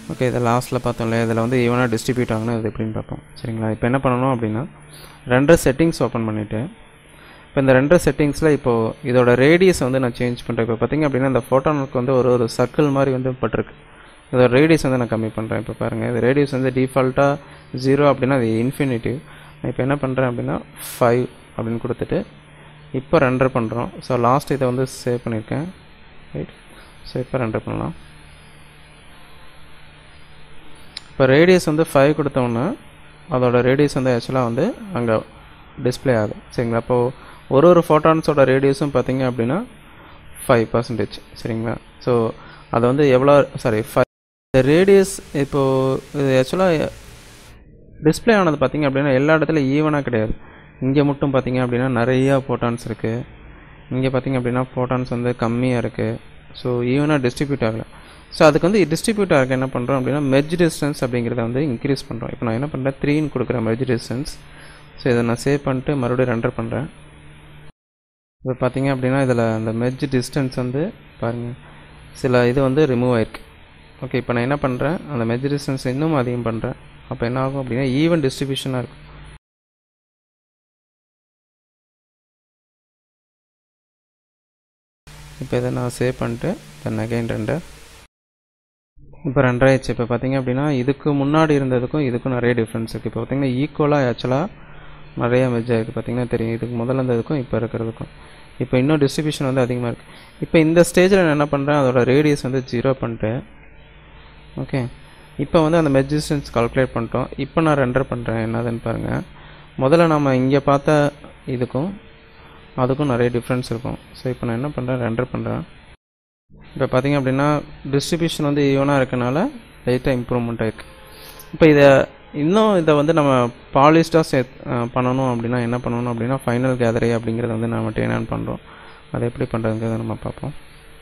okay இதை லாஸ்ட்டில் பார்த்தோம் இல்லையா இதில் வந்து ஈவனாக டிஸ்ட்ரிபியூட் ஆகணும் இது எப்படின்னு பார்ப்போம் சரிங்களா இப்போ என்ன பண்ணணும் அப்படின்னா ரெண்டு செட்டிங்ஸ் ஓப்பன் பண்ணிவிட்டு இப்போ இந்த ரெண்டு செட்டிங்ஸில் இப்போது இதோட ரேடியஸ் வந்து நான் சேஞ்ச் பண்ணுறேன் இப்போ பார்த்தீங்க அப்படின்னா இந்த ஃபோட்டானுக்கு வந்து ஒரு ஒரு சர்க்கிள் மாதிரி வந்து பட்டிருக்கு இதோட ரேடியஸ் வந்து நான் கம்மி பண்ணுறேன் இப்போ பாருங்கள் இது ரேடியஸ் வந்து டிஃபால்ட்டாக ஜீரோ அப்படின்னா அது இன்ஃபினிட்டிவ் நான் இப்போ என்ன பண்ணுறேன் அப்படின்னா ஃபைவ் அப்படின்னு கொடுத்துட்டு இப்போ ரெண்டர் பண்ணுறோம் ஸோ லாஸ்ட் இதை வந்து சேவ் பண்ணியிருக்கேன் ரைட் ஸோ இப்போ ரெண்டர் பண்ணலாம் இப்போ ரேடியஸ் வந்து ஃபைவ் கொடுத்தோன்னா அதோட ரேடியஸ் வந்து ஆக்சுவலாக வந்து அங்கே டிஸ்ப்ளே ஆகுது சரிங்களா அப்போது ஒரு ஒரு ஃபோட்டான்ஸோட ரேடியஸும் பார்த்தீங்க அப்படின்னா ஃபைவ் பர்சன்டேஜ் சரிங்களா ஸோ அதை வந்து எவ்வளோ சாரி ஃபைவ் ரேடியஸ் இப்போது இது ஆக்சுவலாக டிஸ்ப்ளே ஆனது பார்த்தீங்க அப்படின்னா எல்லா இடத்துலையும் ஈவனாக கிடையாது இங்கே மட்டும் பார்த்தீங்க அப்படின்னா நிறையா ஃபோட்டான்ஸ் இருக்குது இங்கே பார்த்தீங்க அப்படின்னா ஃபோட்டான்ஸ் வந்து கம்மியாக இருக்குது ஸோ ஈவனாக டிஸ்ட்ரிபியூட் ஆகலை ஸோ அதுக்கு வந்து டிஸ்ட்ரிபியூட் ஆக என்ன பண்ணுறோம் அப்படின்னா மெர்ஜ் டிஸ்டன்ஸ் அப்படிங்கிறத வந்து இன்க்ரீஸ் பண்ணுறோம் இப்போ நான் என்ன பண்ணுறேன் த்ரீன்னு கொடுக்குறேன் மெர்ஜ் டிஸ்டன்ஸ் ஸோ இதை நான் சேவ் பண்ணிட்டு மறுபடியும் ரெண்டர் பண்ணுறேன் இப்போ பார்த்தீங்க அப்படின்னா இதில் அந்த மெர்ஜ் டிஸ்டன்ஸ் வந்து பாருங்கள் சில இது வந்து ரிமூவ் ஆயிருக்கு ஓகே இப்போ நான் என்ன பண்ணுறேன் அந்த மெர்ஜ் டிஸ்டன்ஸ் இன்னும் அதிகம் பண்ணுறேன் அப்போ என்ன ஆகும் அப்படின்னா ஈவன் டிஸ்ட்ரிபியூஷனாக இருக்கும் இப்போ இதை நான் சேவ் பண்ணிட்டு தென் அகைன் ரெண்டர் இப்போ ரெண்டாயிடுச்சு இப்போ பார்த்தீங்க அப்படின்னா இதுக்கு முன்னாடி இருந்ததுக்கும் இதுக்கும் நிறைய டிஃப்ரென்ஸ் இருக்குது இப்போ பார்த்தீங்கன்னா ஈக்குவலாக ஆக்சுவலாக நிறைய மெஜ் ஆகிருக்கு பார்த்தீங்கன்னா தெரியும் இதுக்கு முதல்ல இருந்ததுக்கும் இப்போ இருக்கிறதுக்கும் இப்போ இன்னும் டிஸ்ட்ரிபியூஷன் வந்து அதிகமாக இருக்குது இப்போ இந்த ஸ்டேஜில் நான் என்ன பண்ணுறேன் அதோட ரேடியஸ் வந்து ஜீரோ பண்ணிட்டு ஓகே இப்போ வந்து அந்த மெஜ் டிஸ்டன்ஸ் கால்குலேட் பண்ணிட்டோம் இப்போ நான் ரெண்டர் பண்ணுறேன் என்னதுன்னு பாருங்கள் முதல்ல நம்ம இங்கே பார்த்த இதுக்கும் அதுக்கும் நிறைய டிஃப்ரென்ஸ் இருக்கும் ஸோ இப்போ நான் என்ன பண்ணுறேன் ரெண்டர் பண்ணுறேன் இப்போ பார்த்தீங்க அப்படின்னா டிஸ்ட்ரிபியூஷன் வந்து ஈவனாக இருக்கனால லைட்டாக இம்ப்ரூவ்மெண்ட் ஆயிருக்கு இப்போ இதை இன்னும் இதை வந்து நம்ம பாலிஸ்டாக சே பண்ணணும் அப்படின்னா என்ன பண்ணணும் அப்படின்னா ஃபைனல் கேதரி அப்படிங்கிறத வந்து நம்ம டேன் பண்ணுறோம் அதை எப்படி பண்ணுறதுங்கிறத நம்ம பார்ப்போம்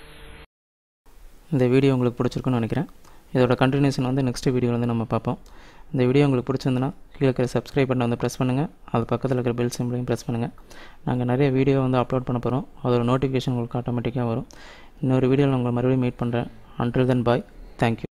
இந்த வீடியோ உங்களுக்கு பிடிச்சிருக்குன்னு நினைக்கிறேன் இதோட கண்டினியூஷன் வந்து நெக்ஸ்ட் வீடியோவில் வந்து நம்ம பார்ப்போம் இந்த வீடியோ உங்களுக்கு பிடிச்சிருந்துன்னா கீழே இருக்கிற சப்ஸ்கிரைப் பட்டனை வந்து ப்ரெஸ் பண்ணுங்கள் அது பக்கத்தில் இருக்கிற பெல் சிம்பிளையும் ப்ரெஸ் பண்ணுங்கள் நாங்கள் நிறைய வீடியோ வந்து அப்லோட் பண்ண போகிறோம் அதோட நோட்டிஃபிகேஷன் உங்களுக்கு ஆட்டோமேட்டிக்காக வரும் இன்னொரு வீடியோவில் உங்களை மறுபடியும் மீட் பண்ணுறேன் அன்டில் தென் பாய் தேங்க்யூ